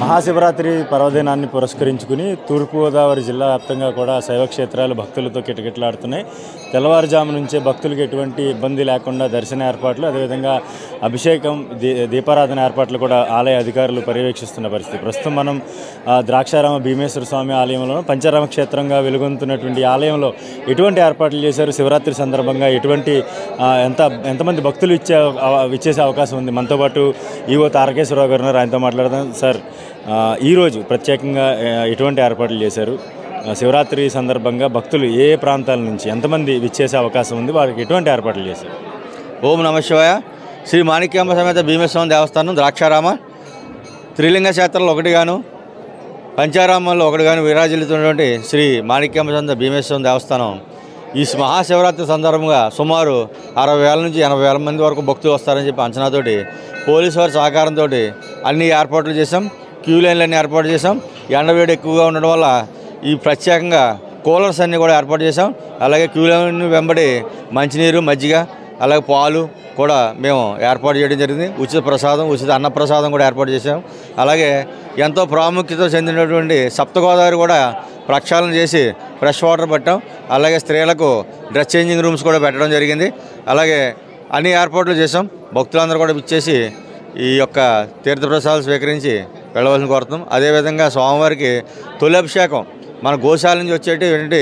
మహాశివరాత్రి పర్వదినాన్ని పురస్కరించుకుని తూర్పుగోదావరి జిల్లా వ్యాప్తంగా కూడా శైవ క్షేత్రాలు భక్తులతో కిటకిటలాడుతున్నాయి తెల్లవారుజాము నుంచే భక్తులకు ఎటువంటి ఇబ్బంది లేకుండా దర్శన ఏర్పాట్లు అదేవిధంగా అభిషేకం దీ దీపారాధన ఏర్పాట్లు కూడా ఆలయ అధికారులు పర్యవేక్షిస్తున్న పరిస్థితి ప్రస్తుతం మనం ఆ, ద్రాక్షారామ భీమేశ్వర స్వామి ఆలయంలో పంచరామ క్షేత్రంగా వెలుగొందుతున్నటువంటి ఈ ఆలయంలో ఎటువంటి ఏర్పాట్లు చేశారు శివరాత్రి సందర్భంగా ఎటువంటి ఆ, ఎంత ఎంతమంది భక్తులు ఇచ్చే అవ- ఇచ్చేసే అవకాశం ఉంది మనతో పాటు ఈవో తారకేశ్వరరావు గారు ఉన్నారు ఆయనతో మాట్లాడదాం సార్ ఆ, ఈరోజు ప్రత్యేకంగా ఆ, ఎటువంటి ఏర్పాట్లు చేశారు ఆ, శివరాత్రి సందర్భంగా భక్తులు ఏ ఏ ప్రాంతాల నుంచి ఎంతమంది విచ్చేసే అవకాశం ఉంది వారికి ఎటువంటి ఏర్పాట్లు చేశారు ఓం నమ శివాయ శ్రీ మాణిక్యాంబ సమేత భీమేశ్వరం దేవస్థానం ద్రాక్షారామ త్రిలింగ క్షేత్రంలో ఒకటిగాను పంచారామంలో ఒకటిగాను విరాజిల్లుతున్నటువంటి శ్రీ మాణిక్యాంబ సమేత భీమేశ్వరం దేవస్థానం ఈ మహాశివరాత్రి సందర్భంగా సుమారు అరవై వేల నుంచి ఎనభై వేల మంది వరకు భక్తులు వస్తారని చెప్పి అంచనాతోటి పోలీసు వారి సహకారంతో అన్ని ఏర్పాట్లు చేసాం క్యూ లైన్లన్నీ ఏర్పాటు చేసాం ఎండవేడి ఎక్కువగా ఉండడం వల్ల ఈ ప్రత్యేకంగా కూలర్స్ అన్నీ కూడా ఏర్పాటు చేసాం అలాగే క్యూ లైన్ వెంబడి మంచినీరు మజ్జిగ అలాగే పాలు కూడా మేము ఏర్పాటు చేయడం జరిగింది ఉచిత ప్రసాదం ఉచిత అన్న ప్రసాదం కూడా ఏర్పాటు చేసాం అలాగే ఎంతో ప్రాముఖ్యత చెందినటువంటి సప్తగోదావరి కూడా ప్రక్షాళన చేసి ఫ్రెష్ వాటర్ పెట్టాం అలాగే స్త్రీలకు డ్రెస్ చేంజింగ్ రూమ్స్ కూడా పెట్టడం జరిగింది అలాగే అన్ని ఏర్పాట్లు చేసాం భక్తులందరూ కూడా ఇచ్చేసి ఈ యొక్క తీర్థప్రసాదాలు స్వీకరించి వెళ్ళవలసిన కోరుతాం అదేవిధంగా స్వామివారికి తొలి అభిషేకం మన గోశాల నుంచి వచ్చేటి ఏంటి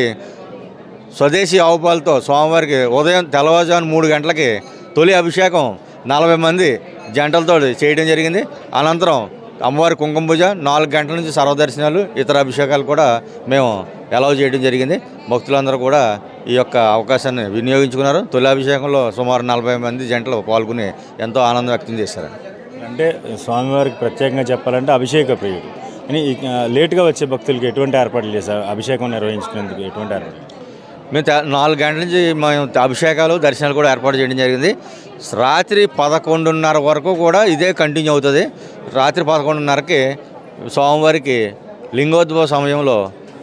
స్వదేశీ ఆవు పాలతో స్వామివారికి ఉదయం తెల్లవారుజామున మూడు గంటలకి తొలి అభిషేకం నలభై మంది జంటలతో చేయడం జరిగింది అనంతరం అమ్మవారి కుంకుమ పూజ నాలుగు గంటల నుంచి సర్వదర్శనాలు ఇతర అభిషేకాలు కూడా మేము అలౌ చేయడం జరిగింది భక్తులందరూ కూడా ఈ యొక్క అవకాశాన్ని వినియోగించుకున్నారు తొలి అభిషేకంలో సుమారు నలభై మంది జంటలు పాల్గొని ఎంతో ఆనందం వ్యక్తం చేశారు అంటే స్వామివారికి ప్రత్యేకంగా చెప్పాలంటే అభిషేక ప్రియుడు కానీ ఈ, ఆ, లేటుగా వచ్చే భక్తులకి ఎటువంటి ఏర్పాట్లు చేశారు అభిషేకం నిర్వహించుకునేందుకు ఎటువంటి ఏర్పాట్లు మేము తె- నాలుగు గంటల నుంచి మేము అభిషేకాలు దర్శనాలు కూడా ఏర్పాటు చేయడం జరిగింది రాత్రి పదకొండున్నర వరకు కూడా ఇదే కంటిన్యూ అవుతుంది రాత్రి పదకొండున్నరకి స్వామివారికి లింగోద్భవ సమయంలో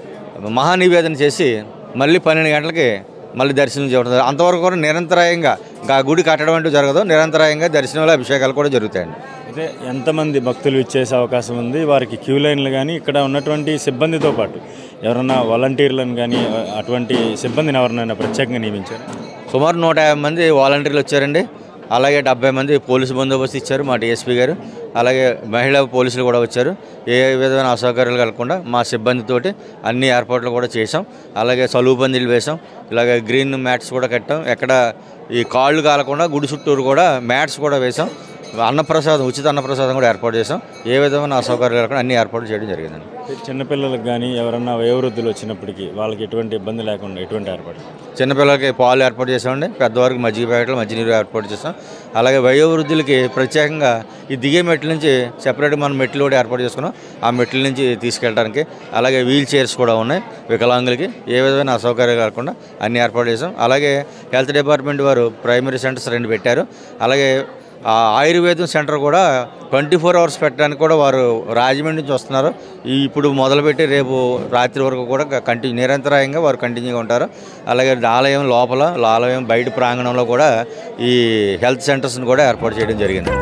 మహానివేదన చేసి మళ్ళీ పన్నెండు గంటలకి మళ్ళీ దర్శనం చేయడం అంతవరకు కూడా నిరంతరాయంగా గా గుడి కట్టడం అంటూ జరగదు నిరంతరాయంగా దర్శనాలు అభిషేకాలు కూడా జరుగుతాయండి అయితే ఎంతమంది భక్తులు ఇచ్చేసే అవకాశం ఉంది వారికి క్యూ లైన్లు కానీ ఇక్కడ ఉన్నటువంటి సిబ్బందితో పాటు ఎవరన్నా వాలంటీర్లను కానీ అటువంటి సిబ్బందిని ఎవరినైనా ప్రత్యేకంగా నియమించారు సుమారు నూట యాభై మంది వాలంటీర్లు వచ్చారండి అలాగే డెబ్బై మంది పోలీసు బందోబస్తు ఇచ్చారు మా డిఎస్పీ గారు అలాగే మహిళా పోలీసులు కూడా వచ్చారు ఏ విధమైన అసౌకర్యాలు కలగకుండా మా సిబ్బందితోటి అన్ని ఏర్పాట్లు కూడా చేసాం అలాగే సలువు పందిలు వేసాం ఇలాగే గ్రీన్ మ్యాట్స్ కూడా కట్టాం ఎక్కడ ఈ కాళ్ళు కాలకుండా గుడి చుట్టూరు కూడా మ్యాట్స్ కూడా వేసాం అన్నప్రసాదం ఉచిత అన్నప్రసాదం కూడా ఏర్పాటు చేసాం ఏ విధమైన అసౌకర్యాలు కలగకుండా అన్ని ఏర్పాట్లు చేయడం జరిగిందండి చిన్నపిల్లలకు కానీ ఎవరన్నా వయోవృద్ధులు వచ్చినప్పటికీ వాళ్ళకి ఎటువంటి ఇబ్బంది లేకుండా ఎటువంటి ఏర్పాట్లు చిన్నపిల్లలకి పాలు ఏర్పాటు చేసామండి పెద్దవారికి మజ్జిగ ప్యాకెట్లు మంచినీరు ఏర్పాటు చేసాం అలాగే వయోవృద్ధులకి ప్రత్యేకంగా ఈ దిగే మెట్ల నుంచి సెపరేట్ మనం మెట్లు కూడా ఏర్పాటు చేసుకున్నాం ఆ మెట్ల నుంచి తీసుకెళ్ళడానికి అలాగే వీల్ చైర్స్ కూడా ఉన్నాయి వికలాంగులకి ఏ విధమైన అసౌకర్యాలు కాకుండా అన్ని ఏర్పాటు చేసాం అలాగే హెల్త్ డిపార్ట్మెంట్ వారు ప్రైమరీ సెంటర్స్ రెండు పెట్టారు అలాగే ఆ ఆయుర్వేదం సెంటర్ కూడా ట్వంటీ ఫోర్ అవర్స్ పెట్టడానికి కూడా వారు రాజమండ్రి నుంచి వస్తున్నారు ఈ ఇప్పుడు మొదలుపెట్టి రేపు రాత్రి వరకు కూడా కంటిన్యూ నిరంతరాయంగా వారు కంటిన్యూగా ఉంటారు అలాగే ఆలయం లోపల ఆలయం బయట ప్రాంగణంలో కూడా ఈ హెల్త్ సెంటర్స్ని కూడా ఏర్పాటు చేయడం జరిగింది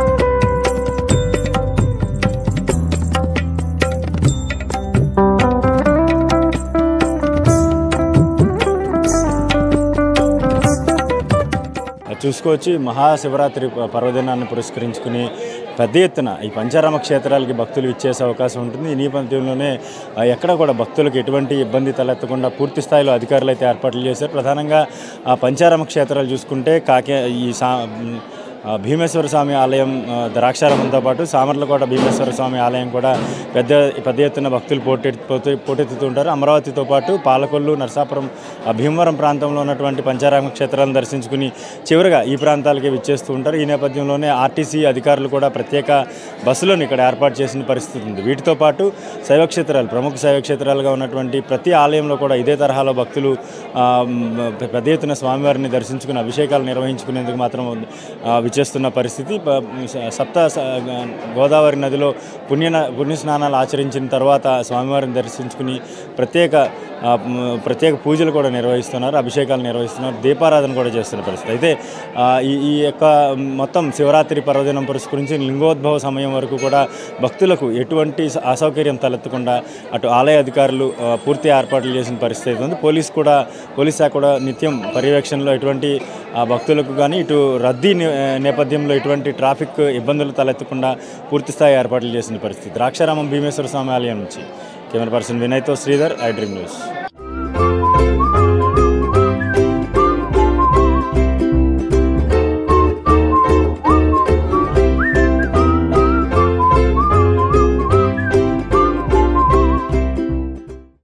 అది చూసుకోవచ్చు ఈ మహాశివరాత్రి ప- పర్వదినాన్ని పురస్కరించుకుని పెద్ద ఎత్తున ఈ పంచారామ క్షేత్రాలకి భక్తులు ఇచ్చేసే అవకాశం ఉంటుంది ఈ నేపథ్యంలోనే ఆ, ఎక్కడ కూడా భక్తులకు ఎటువంటి ఇబ్బంది తలెత్తకుండా పూర్తి స్థాయిలో అధికారులు అయితే ఏర్పాట్లు చేశారు ప్రధానంగా ఆ పంచారామ క్షేత్రాలు చూసుకుంటే కాకే ఈ సా మ్, ఆ, భీమేశ్వర స్వామి ఆలయం ఆ, ద్రాక్షారామంతో పాటు సామర్లకోట భీమేశ్వర స్వామి ఆలయం కూడా పెద్ద పెద్ద ఎత్తున భక్తులు పోటెత్తి పోటెత్తుతుంటారు అమరావతితో పాటు పాలకొల్లు నరసాపురం ఆ, భీమవరం ప్రాంతంలో ఉన్నటువంటి పంచారామ క్షేత్రాలను దర్శించుకుని చివరిగా ఈ ప్రాంతాలకి విచ్చేస్తూ ఉంటారు ఈ నేపథ్యంలోనే ఆర్టీసీ అధికారులు కూడా ప్రత్యేక బస్సులను ఇక్కడ ఏర్పాటు చేసిన పరిస్థితి ఉంది వీటితో పాటు శైవక్షేత్రాలు ప్రముఖ శైవక్షేత్రాలుగా ఉన్నటువంటి ప్రతి ఆలయంలో కూడా ఇదే తరహాలో భక్తులు ఆ, మ్, పెద్ద ఎత్తున స్వామివారిని దర్శించుకుని అభిషేకాలు నిర్వహించుకునేందుకు మాత్రం ఆ, వచ్చేస్తున్న పరిస్థితి ప- సప్త స- గోదావరి నదిలో పుణ్య పుణ్య స్నానాలు ఆచరించిన తర్వాత స్వామివారిని దర్శించుకుని ప్రత్యేక ఆ, మ్, ప్రత్యేక పూజలు కూడా నిర్వహిస్తున్నారు అభిషేకాలు నిర్వహిస్తున్నారు దీపారాధన కూడా చేస్తున్న పరిస్థితి అయితే ఆ, ఈ ఈ యొక్క మొత్తం శివరాత్రి పర్వదినం పురస్కరించి లింగోద్భవ సమయం వరకు కూడా భక్తులకు ఎటువంటి స- అసౌకర్యం తలెత్తకుండా అటు ఆలయ అధికారులు ఆ, పూర్తి ఏర్పాట్లు చేసిన పరిస్థితి అయితే ఉంది పోలీస్ కూడా పోలీస్ శాఖ కూడా నిత్యం పర్యవేక్షణలో ఎటువంటి ఆ, భక్తులకు కానీ ఇటు రద్దీ నే- నేపథ్యంలో ఎటువంటి ట్రాఫిక్ ఇబ్బందులు తలెత్తకుండా పూర్తి స్థాయి ఏర్పాట్లు చేసిన పరిస్థితి ద్రాక్షారామం భీమేశ్వర స్వామి ఆలయం నుంచి కెమెరా పర్సన్ వినయ్తో శ్రీధర్ ఐ డ్రీమ్ న్యూస్